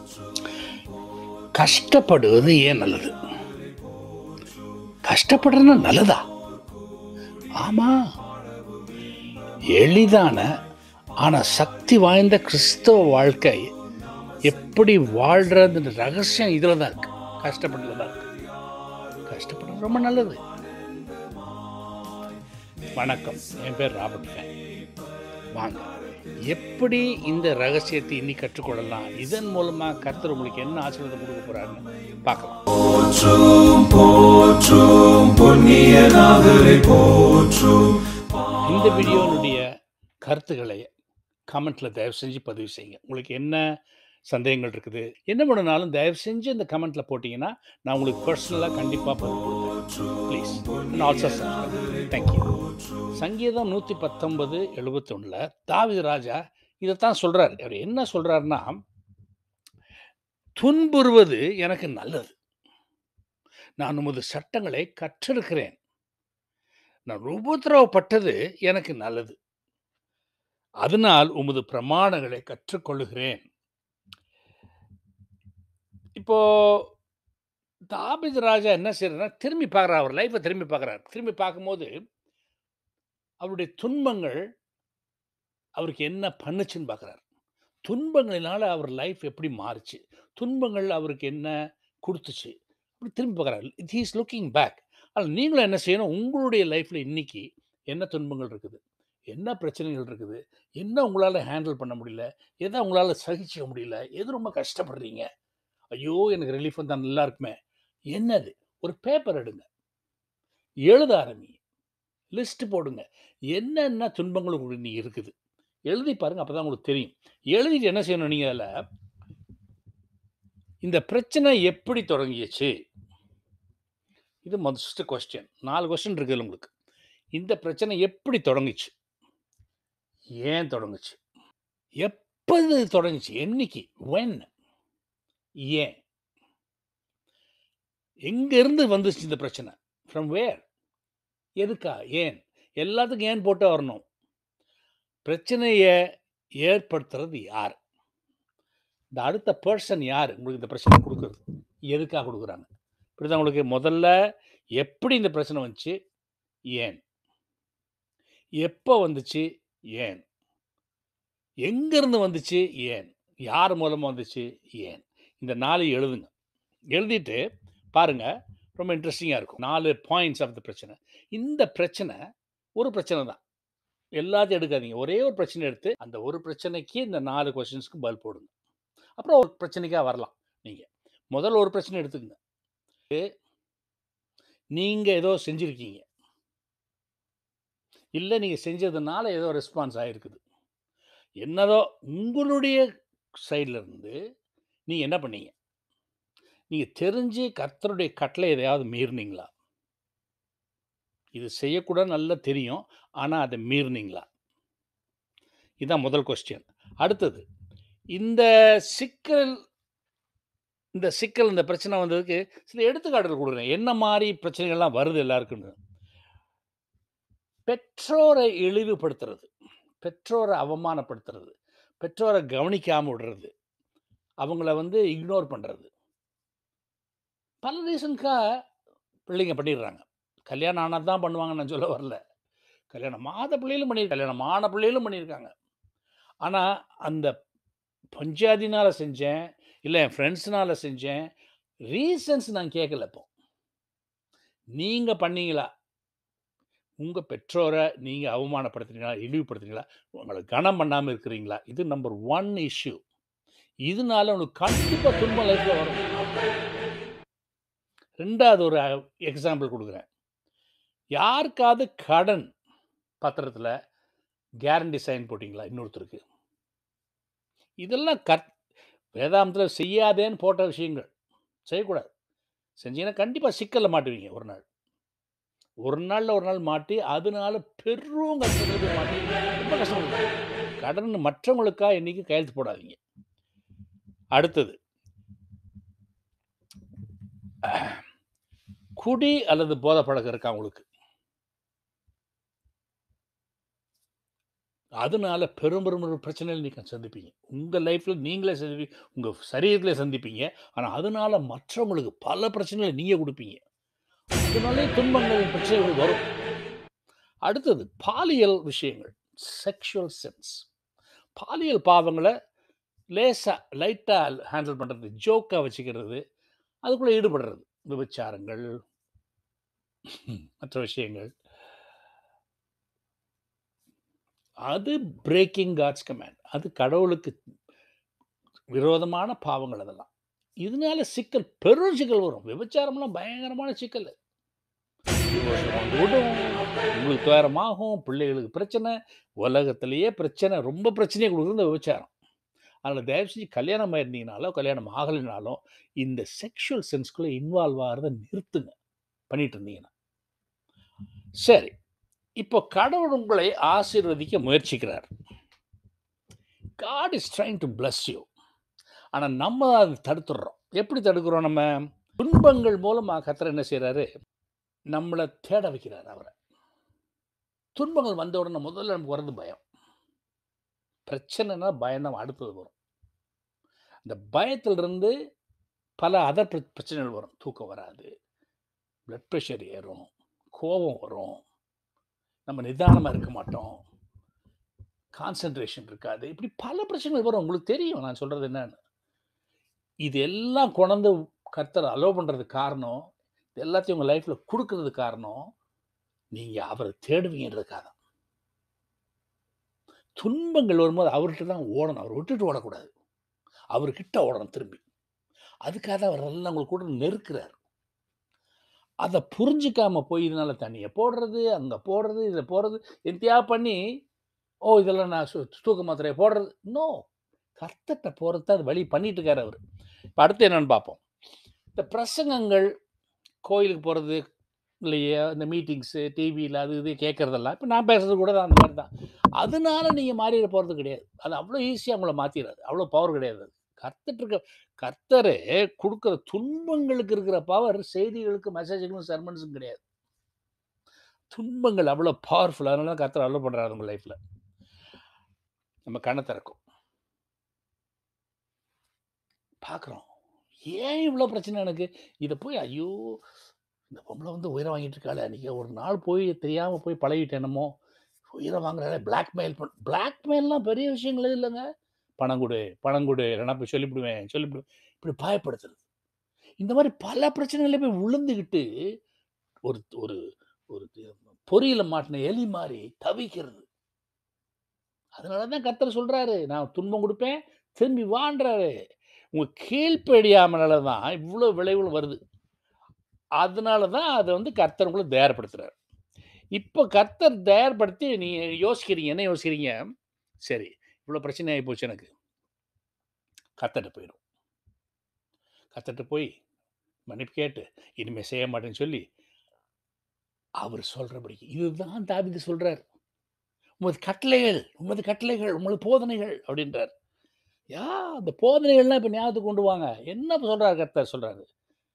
கஷ்டப்படுவது ஏன் நல்லது கஷ்டப்படுறது நல்லதா ஆமா எளிதான ஆனா சக்தி வாய்ந்த கிறிஸ்தவ வாழ்க்கை எப்படி வாழ்றது ரகசியம் இதுல தான் இருக்கு கஷ்டப்படுறதுல தான் இருக்கு கஷ்டப்படுறது ரொம்ப நல்லது வணக்கம் என் பேர் ராபர்ட் ஃபேன் வாங்க எப்படி இந்த ரகசியத்தை இன்னி கற்றுக்கொள்ளலாம் இதன் மூலமா கர்த்தர் உங்களுக்கு என்ன ஆசீர்வாதம் கொடுக்க போறாருன்னு பார்க்கலாம் போற்றும் போற்றும் பொன்னியனாகரை போற்றும் இந்த வீடியோனுடைய கருத்துக்களை கமெண்ட்ல தயவு செஞ்சு பதிவு செய்யுங்க உங்களுக்கு என்ன சந்தேகங்கள் இருக்குது என்ன பண்ணனாலும் தயவு செஞ்சு இந்த கமெண்ட்ல போட்டீங்கன்னா நான் உங்களுக்கு பர்சனலாக கண்டிப்பாக பதில் கொடுப்பேன் ப்ளீஸ் ஆல்சோ தேங்க்யூ சங்கீதம் நூற்றி பத்தொன்பது எழுபத்தொன்னில் தாவித ராஜா இதைத்தான் சொல்றாரு அவர் என்ன சொல்றாருன்னா துன்புறுவது எனக்கு நல்லது நான் உமது சட்டங்களை கற்றிருக்கிறேன் நான் உபத்திரவப்பட்டது எனக்கு நல்லது அதனால் உமது பிரமாணங்களை கற்றுக்கொள்ளுகிறேன் இப்போ தாபித் ராஜா என்ன செய்யறாருன்னா திரும்பி பார்க்குறாரு அவர் லைஃப்பை திரும்பி பார்க்குறாரு திரும்பி பார்க்கும்போது அவருடைய துன்பங்கள் அவருக்கு என்ன பண்ணுச்சுன்னு பார்க்குறாரு துன்பங்களினால அவர் லைஃப் எப்படி மாறுச்சு துன்பங்கள் அவருக்கு என்ன கொடுத்துச்சு அப்படி திரும்பி பார்க்குறாரு இட் இஸ் லுக்கிங் பேக் ஆனால் நீங்களும் என்ன செய்யணும் உங்களுடைய லைஃப்பில் இன்னைக்கு என்ன துன்பங்கள் இருக்குது என்ன பிரச்சனைகள் இருக்குது என்ன உங்களால் ஹேண்டில் பண்ண முடியல எதை உங்களால் சகிச்சிக்க முடியல எது ரொம்ப கஷ்டப்படுறீங்க ஐயோ எனக்கு ரிலீஃப் வந்தால் நல்லா இருக்குமே என்னது ஒரு பேப்பர் எடுங்க எழுத ஆரம்பி லிஸ்ட் போடுங்க என்னென்ன துன்பங்கள் உங்களுக்கு இன்னைக்கு இருக்குது எழுதி பாருங்க அப்பதான் உங்களுக்கு தெரியும் எழுதிட்டு என்ன செய்யணும் நீங்க அதில் இந்த பிரச்சனை எப்படி தொடங்கியச்சு இது மஸ்ட் கொஸ்டின் நாலு கொஸ்டின் இருக்குதுல்ல உங்களுக்கு இந்த பிரச்சனை எப்படி தொடங்குச்சு ஏன் தொடங்குச்சு எப்போது தொடங்குச்சு என்னைக்கு வென் ஏன் எங்கேருந்து வந்துச்சு இந்த பிரச்சனை ஃப்ரம் வேர் எதுக்கா ஏன் எல்லாத்துக்கும் ஏன் போட்டு வரணும் பிரச்சனையை ஏற்படுத்துறது யார் இந்த அடுத்த பர்சன் யார் உங்களுக்கு இந்த பிரச்சனை கொடுக்குறது எதுக்காக கொடுக்குறாங்க இப்படிதான் உங்களுக்கு முதல்ல எப்படி இந்த பிரச்சனை வந்துச்சு ஏன் எப்போ வந்துச்சு ஏன் எங்கேருந்து வந்துச்சு ஏன் யார் மூலமாக வந்துச்சு ஏன் இந்த நாலு எழுதுங்க எழுதிட்டு பாருங்க ரொம்ப இன்ட்ரெஸ்டிங்காக இருக்கும் நாலு பாயிண்ட்ஸ் ஆஃப் த பிரச்சனை இந்த பிரச்சனை ஒரு பிரச்சனை தான் எல்லாத்தையும் எடுக்காதீங்க ஒரே ஒரு பிரச்சனை எடுத்து அந்த ஒரு பிரச்சனைக்கு இந்த நாலு கொஸ்டின்ஸ்க்கு பதில் போடுங்க அப்புறம் ஒரு பிரச்சனைக்காக வரலாம் நீங்கள் முதல்ல ஒரு பிரச்சனை எடுத்துக்கங்க நீங்கள் ஏதோ செஞ்சுருக்கீங்க இல்லை நீங்கள் செஞ்சதுனால ஏதோ ரெஸ்பான்ஸ் ஆகிருக்குது என்னதோ உங்களுடைய சைடில் இருந்து நீங்கள் என்ன பண்ணீங்க நீங்கள் தெரிஞ்சு கர்த்தருடைய கட்டளை எதையாவது மீறினீங்களா இது செய்யக்கூடாது நல்லா தெரியும் ஆனால் அதை மீறினீங்களா இதுதான் முதல் கொஸ்டின் அடுத்தது இந்த சிக்கல் இந்த சிக்கல் இந்த பிரச்சனை வந்ததுக்கு சில எடுத்துக்காட்டுகள் கொடுக்குறேன் என்ன மாதிரி பிரச்சனைகள்லாம் வருது எல்லாருக்குன்னு பெற்றோரை இழிவுபடுத்துறது பெற்றோரை அவமானப்படுத்துறது பெற்றோரை கவனிக்காமல் விடுறது அவங்கள வந்து இக்னோர் பண்ணுறது பல ரீசனுக்காக பிள்ளைங்க பண்ணிடுறாங்க கல்யாணம் ஆனால் தான் பண்ணுவாங்கன்னு நான் சொல்ல வரல கல்யாணம் ஆத பிள்ளைகளும் பண்ணி கல்யாணம் ஆன பிள்ளைகளும் பண்ணியிருக்காங்க ஆனால் அந்த பஞ்சாதினால் செஞ்சேன் இல்லை என் ஃப்ரெண்ட்ஸ்னால் செஞ்சேன் ரீசன்ஸ் நான் கேட்கல இப்போ நீங்கள் பண்ணீங்களா உங்கள் பெற்றோரை நீங்கள் அவமானப்படுத்துறீங்களா இழிவுபடுத்துறீங்களா உங்களை கனம் பண்ணாமல் இருக்கிறீங்களா இது நம்பர் ஒன் இஷ்யூ இதனால உனக்கு கண்டிப்பாக துன்பம் லைஃப்பில் வரும் ரெண்டாவது ஒரு எக்ஸாம்பிள் கொடுக்குறேன் யாருக்காவது கடன் பத்திரத்தில் கேரண்டி சைன் போட்டிங்களா இன்னொருத்தருக்கு இதெல்லாம் கத் வேதாந்தத்தில் செய்யாதேன்னு போட்ட விஷயங்கள் செய்யக்கூடாது செஞ்சீங்கன்னா கண்டிப்பாக சிக்கலில் மாட்டுவீங்க ஒரு நாள் ஒரு நாளில் ஒரு நாள் மாட்டி அதனால பெரும் கஷ்டத்துல போய் மாட்டி ரொம்ப கஷ்டம் கடன் மற்றவங்களுக்காக இன்னைக்கு கையெழுத்து போடாதீங்க அடுத்தது குடி அல்லது போதை பழக்கம் இருக்கா உங்களுக்கு அதனால பெரும் பெரும் பெரும் பிரச்சனைகள் நீங்க சந்திப்பீங்க. உங்க லைஃப்ல நீங்களே சந்திப்பீங்க. உங்க சரீரத்திலே சந்திப்பீங்க. ஆனா அதனால மற்றவங்களுக்கு பல பிரச்சனைகள நீங்க குடுப்பீங்க. அதனாலயே துன்பங்கள், பிரச்சனைகள் வரும். அடுத்தது பாலியல் விஷயங்கள். Sexual sense. பாலியல் பாவங்கள லேசா, லைட்டா ஹேண்டில் பண்றது. ஜோக்கா வச்சுக்கிறது. அதுக்குள்ள ஈடுபடுறது. விபச்சாரங்கள். மற்ற விஷயங்கள். அது பிரேக்கிங் காட்ஸ் கமாண்ட். அது கடவுளுக்கு விரோதமான பாவங்கள் அதெல்லாம். இதனால சிக்கல், பெரும் சிக்கல் வரும். விபச்சாரம்லாம் பயங்கரமான சிக்கலு. டிவோர்ஸ் வந்து விடும். உங்களுக்கு துயரமாகும். பிள்ளைகளுக்கு பிரச்சனை. உலகத்திலேயே பிரச்சனை. ரொம்ப பிரச்சனைய குடுக்குறது இந்த விபச்சாரம். அதனால தயவு செஞ்சு கல்யாணம் ஆயிருந்தீங்கனாலோ, கல்யாணம் ஆகலைனாலும், இந்த செக்சுவல் சென்ஸ்குள்ள இன்வால்வ் ஆகுறத நிறுத்துங்க. பண்ணிட்டு இருந்தீங்கன்னா. சரி. இப்போ கடவுள் உங்களை ஆசீர்வதிக்க முயற்சிக்கிறார். God is trying to bless you. ஆனா நம்ம அத தடுத்துடுறோம். எப்படி தடுக்கிறோம் நம்ம? துன்பங்கள் மூலமா கர்த்தர் என்ன செய்றாரு? நம்மள தேட வைக்கிறார் அவர. துன்பங்கள் வந்த உடனே முதல்ல நமக்கு வர்றது பயம். பிரச்சனைனா பயம் தான் அடுத்தது வரும். அந்த பயத்திலிருந்து பல அதர் பிர பிரச்சனைகள் வரும். தூக்கம் வராது. பிளட் பிரஷர் ஏறும். கோபம் வரும். நம்ம நிதானமா இருக்க மாட்டோம். கான்சன்ட்ரேஷன் இருக்காது. இப்படி பல பிரச்சனைகள் வரும். உங்களுக்கு தெரியும் நான் சொல்றது என்னன்னு. இது எல்லாம் கொணந்து கர்த்தர் அலோவ் பண்றதுக்கு காரணம், இது எல்லாத்தையும் உங்க லைஃப்ல குடுக்குறதுக்கு காரணம், நீங்க அவர தேடுவீங்கன்றதுக்காக தான். துன்பங்கள் வரும்போது அவர்ட்ட தான் ஓடணும். அவர விட்டுட்டு ஓடக்கூடாது. அவர்கிட்ட ஓடணும் திரும்பி. அதுக்காக தான் அவர் எல்லாம் உங்க கூட நெருக்குறார். அத புரிஞ்சுக்காம போய் இதனால தண்ணிய போடுறது, அங்க போடுறது, இதுல போடுறது, என்னத்தையாவது பண்ணி, ஓ! இதெல்லாம் நான் சு தூக்க மாத்திரைய போடுறது. நோ. கர்த்தர்ட்ட போறது தான் வழி பண்ணிட்டு இருக்காரு அவரு. இப்ப அடுத்து என்னன்னு பார்ப்போம். இந்த பிரசங்கங்கள், கோயிலுக்கு போறது, இல்லையா இந்த மீட்டிங்ஸு, டிவில அது இது கேட்கறதெல்லாம், இப்ப நான் பேசுறது கூட அந்த மாரி தான். அதனால நீங்க மாறிற போறது கிடையாது. அது அவ்வளோ ஈஸியா உங்கள மாத்திறாது. அவ்வளோ பவர் கிடையாது அது. கர்த்தர்ட்ட இருக்க கர்த்தரே குடுக்குற துன்பங்களுக்கு இருக்கிற பவர் செய்திகளுக்கு, மெசேஜ்களுக்கும், செர்மன்ஸுக்கும் கிடையாது. துன்பங்கள் அவ்வளோ பவர்ஃபுல். அதனால தான் கர்த்தர் அலோவ் பண்றாரு உங்க லைஃப்ல. நம்ம கண்ண திறக்கும். பார்க்குறோம். ஏன் இவ்வளோ பிரச்சனை எனக்கு? இத போய் ஐயோ! இந்த பொம்பள வந்து உயிர வாங்கிட்டு இருக்காளே! அன்னைக்கு ஒரு நாள் போய் தெரியாம போய் பழகிட்டேனமோ! உயிர வாங்குறாளே! பிளாக்மெயில் பண் பிளாக்மெயில்லாம் பெரிய விஷயங்களே இல்லங்க. பணம் குடு, பணம் குடு. இல்லன்னா போய் சொல்லிப்புடுவேன், சொல்லிப்புடுவேன். இப்படி பயப்படுத்துறது. இந்த மாரி பல பிரச்சனைகள்ல போய் விழுந்துகிட்டு, ஒரு ஒரு ஒரு பொறியில மாட்டுன எலி மாரி தவிக்கிறது. அதனால தான் கர்த்தர் சொல்றாரு, நான் துன்பம் குடுப்பேன், திரும்பி வான்றாரு. உங்க கீழ்ப்படியாமனால தான் இவ்ளோ விளைவுகள் வருது. அதனால தான் அத வந்து கர்த்தர் உங்கள தயார்படுத்துறாரு. இப்போ கர்த்தர் தயார்படுத்தி நீங்க யோசிக்கிறீங்க. என்ன யோசிக்கிறீங்க? சரி, இவ்ளோ பிரச்சனை ஆயி போச்சு எனக்கு. கர்த்தர்ட்ட போயிரும். கர்த்தர்ட்ட போய் மன்னிப்பு கேட்டு, இனிமே செய்ய மாட்டேன்னு சொல்லி, அவர் சொல்றபடிக்கு இதுதான் தாவீது சொல்றார். உமது கட்டளைகள், உமது கட்டளைகள், உமது போதனைகள் அப்படின்றார். யா அந்த போதனைகள்லாம் இப்ப ஞாபகத்துக்கு கொண்டு வாங்க. என்ன சொல்றாரு கர்த்தர் சொல்றாரு?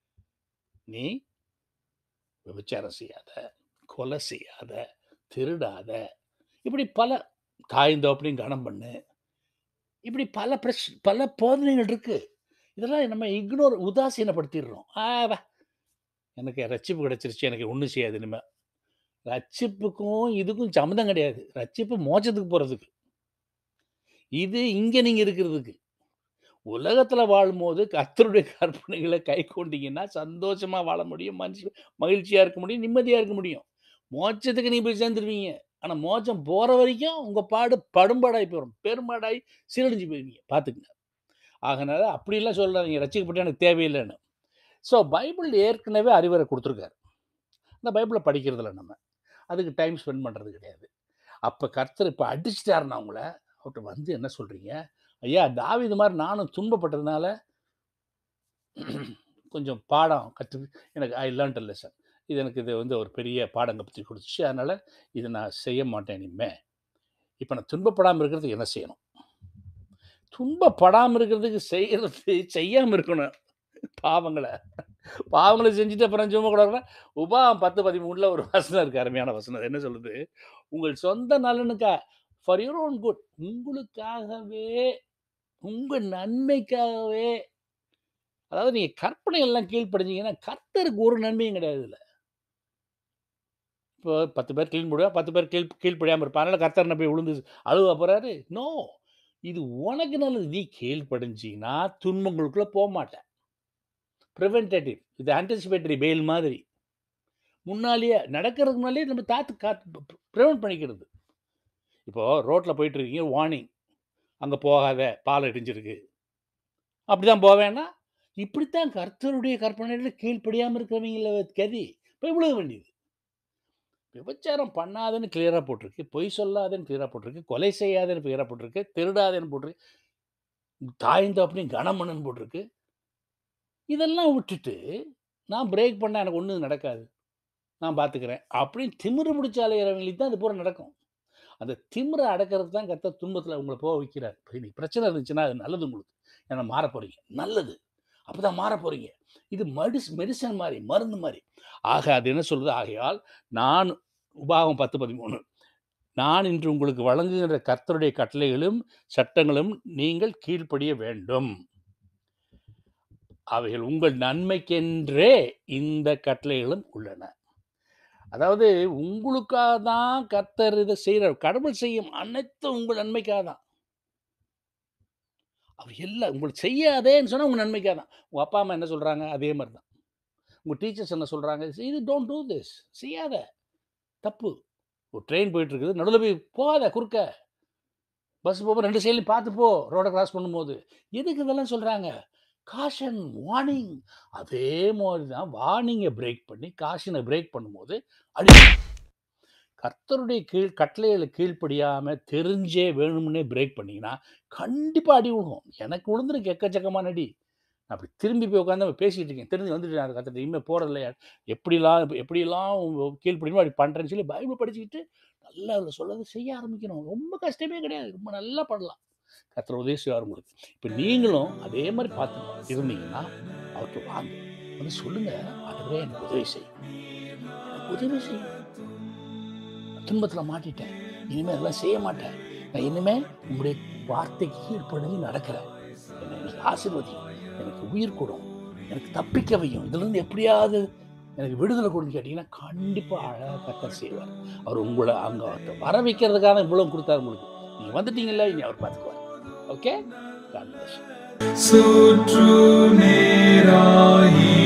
நீ விபச்சாரம் செய்யாத, கொலை செய்யாத, திருடாத, இப்படி பல தாயும் தகப்பனையும் கனம் பண்ணு. இப்படி பல பிரச் பல போதனைகள் இருக்கு. இதெல்லாம் நம்ம இக்னோர் உதாசீனப்படுத்திடுறோம். ஆ வ எனக்கு ரட்சிப்பு கிடைச்சிருச்சு. எனக்கு ஒண்ணும் செய்யாது இனிமே. ரட்சிப்புக்கும், இதுக்கும் சம்மந்தம் கிடையாது. ரட்சிப்பு மோட்சத்துக்கு போறதுக்கு. இது இங்க நீங்க இருக்கிறதுக்கு. உலகத்துல வாழும்போது கர்த்தருடைய கற்பனைகள கைக்கொண்டீங்கன்னா, சந்தோஷமா வாழ முடியும். மனுஷ மகிழ்ச்சியா இருக்க முடியும். நிம்மதியா இருக்க முடியும். மோட்சத்துக்கு நீங்க போய் சேர்ந்துருவீங்க. ஆனா மோட்சம் போற வரைக்கும் உங்க பாடு படும்பாடாயி போயிரும். பெரும்பாடாயி சீரழிஞ்சு போயிருவீங்க. பார்த்துக்கங்க. ஆகனால அப்படிலாம் சொல்லாதீங்க. ரட்சிக்கப்பட்டா எனக்கு தேவையில்லன்னு. ஸோ பைபிள் ஏற்கனவே அறிவுரை குடுத்துருக்காரு. அந்த பைபிள படிக்கிறதில்ல நம்ம. அதுக்கு டைம் ஸ்பெண்ட் பண்றது கிடையாது. அப்ப கர்த்தர் இப்ப அடிச்சுட்டாருன்னா உங்கள, அவர்ட்ட வந்து என்ன சொல்றீங்க? ஐயா தாவீது மாரி நானும் துன்பப்பட்டதுனால கொஞ்சம் பாடம் கத்து எனக்கு ஐ லேர்ன்ட் எ லெசன். இது எனக்கு இது வந்து ஒரு பெரிய பாடம் கற்பித்து குடுத்துச்சு. அதனால இத நான் செய்ய மாட்டேன் இனிமே. இப்ப நான் துன்பப்படாம இருக்கிறதுக்கு என்ன செய்யணும்? துன்பப்படாம இருக்கிறதுக்கு செய்யறது செய்யாம இருக்கணும். பாவங்கள. பாவங்கள செஞ்சுட்டு அப்புறம் சும்மா கூட உபாகம் 10, 13ல ஒரு வசனம் இருக்கு. அருமையான வசனம். அது என்ன சொல்லுது? உங்கள் சொந்த நலனுக்கா ஃபார் யுவர் ஓன் குட் உங்களுக்காகவே உங்கள் நன்மைக்காகவே அதாவது நீங்கள் கற்பனை எல்லாம் கீழ்ப்படிஞ்சீங்கன்னா கர்த்தருக்கு ஒரு நன்மையும் கிடையாது இல்லை இப்போ பத்து பேர் கீழ் முடியா பத்து பேர் கீழ் கீழ்ப்படியாமல் இருப்பான் அதனால் கர்த்தர் போய் விழுந்து அழுவ போகிறாரு நோ இது உனக்கு நல்லது நீ கீழ்ப்படிஞ்சிங்கன்னா துன்பங்களுக்குள்ளே போக மாட்டேன் ப்ரிவென்டேட்டிவ் இது ஆன்டிசிபேட்டரி பெயில் மாதிரி முன்னாலேயே நடக்கிறதுக்கு முன்னாலேயே நம்ம தாத்து காத்து ப்ரிவென்ட் பண்ணிக்கிறது இப்போது ரோட்டில் போயிட்டு இருக்கீங்க வார்னிங் அங்கே போகாத பால் இடிஞ்சிருக்கு அப்படி தான் போவேன்னா இப்படித்தான் கர்த்தருடைய கற்பனையில் கீழ்ப்படியாமல் இருக்கிறவங்கள கதி போய் விழுக வேண்டியது விபச்சாரம் பண்ணாதன்னு கிளியராக போட்டிருக்கு பொய் சொல்லாதன்னு கிளியராக போட்டிருக்கு கொலை செய்யாதன்னு கிளியராக போட்டிருக்கு திருடாதன்னு போட்டிருக்கு தாய்ந்த அப்படின்னு கனமண்ணன் போட்டிருக்கு இதெல்லாம் விட்டுட்டு நான் பிரேக் பண்ணால் எனக்கு ஒன்றும் நடக்காது நான் பார்த்துக்கிறேன் அப்படின்னு திமிரு பிடிச்ச அலையிறவங்களுக்கு தான் அது பூரா நடக்கும் அந்த திமிரை அடக்கிறது தான் கத்த துன்பத்தில் உங்களை போக வைக்கிறார் இன்னைக்கு பிரச்சனை இருந்துச்சுன்னா அது நல்லது உங்களுக்கு ஏன்னா மாற போகிறீங்க நல்லது அப்போ தான் மாற போகிறீங்க இது மெடிஸ் மெடிசன் மாதிரி மருந்து மாதிரி ஆக அது என்ன சொல்லுது ஆகையால் நான் உபாகம் பத்து பதிமூணு நான் இன்று உங்களுக்கு வழங்குகின்ற கர்த்தருடைய கட்டளைகளும் சட்டங்களும் நீங்கள் கீழ்ப்படிய வேண்டும் அவைகள் உங்கள் நன்மைக்கென்றே இந்த கட்டளைகளும் உள்ளன அதாவது உங்களுக்காக தான் கர்த்தர் இதை செய்கிறார் கடவுள் செய்யும் அனைத்தும் உங்கள் நன்மைக்காக தான் அவர் எல்லாம் உங்களுக்கு செய்யாதேன்னு சொன்னால் உங்கள் நன்மைக்காக தான் உங்கள் அப்பா அம்மா என்ன சொல்கிறாங்க அதே மாதிரி தான் உங்கள் டீச்சர்ஸ் என்ன சொல்கிறாங்க இது டோன்ட் டூ திஸ் செய்யாத தப்பு ஒரு ட்ரெயின் போயிட்டு இருக்குது நடுவில் போய் போகாத குறுக்க பஸ் போக ரெண்டு சைட்லையும் பார்த்து போ ரோடை கிராஸ் பண்ணும்போது எதுக்கு இதெல்லாம் சொல்கிறாங்க காஷன் வார்னிங் அதே மாதிரி தான் வார்னிங்கை பிரேக் பண்ணி காஷனை பிரேக் பண்ணும்போது அடி கர்த்தருடைய கீழ் கட்டளைகளை கீழ்ப்படியாமல் தெரிஞ்சே வேணும்னே பிரேக் பண்ணிங்கன்னா கண்டிப்பாக அடி விழுகும் எனக்கு விழுந்துருக்கு எக்கச்சக்கமான அடி நான் அப்படி திரும்பி போய் உட்காந்து பேசிகிட்டு இருக்கேன் தெரிஞ்சு வந்துட்டு நான் கற்றுட்டு இனிமேல் போகிறதில்ல எப்படிலாம் எப்படிலாம் கீழ்ப்படியுமோ அப்படி பண்ணுறேன்னு சொல்லி பைபிள் படிச்சுக்கிட்டு நல்லா அதில் சொல்லதை செய்ய ஆரம்பிக்கணும் ரொம்ப கஷ்டமே கிடையாது ரொம்ப நல்லா பண்ணலாம் கத்திர உதவி செய்வார் உங்களுக்கு இப்போ நீங்களும் அதே மாதிரி பார்த்து இருந்தீங்கன்னா அவர்கிட்ட வாங்க வந்து சொல்லுங்க அதுவே எனக்கு உதவி செய்யும் எனக்கு உதவி செய்யும் துன்பத்தில் மாட்டிட்டேன் இனிமேல் அதெல்லாம் செய்ய மாட்டேன் நான் இனிமேல் உங்களுடைய வார்த்தைக்கு கீழ்ப்படிஞ்சு நடக்கிறேன் என்னை எனக்கு ஆசீர்வதியும் எனக்கு உயிர் கொடும் எனக்கு தப்பிக்க வையும் இதுலேருந்து எப்படியாவது எனக்கு விடுதலை கொடுன்னு கேட்டிங்கன்னா கண்டிப்பாக அழகாக கத்தர் செய்வார் அவர் உங்களை அங்கே அவர்கிட்ட வர வைக்கிறதுக்காக இவ்வளோ கொடுத்தாரு உங்களுக்கு நீங்கள் வந்துட்டீங்கல்ல இனி அவர் பார்த்துக்குவார் ஓகே காட் பிளஸ் சுற்று நேராயி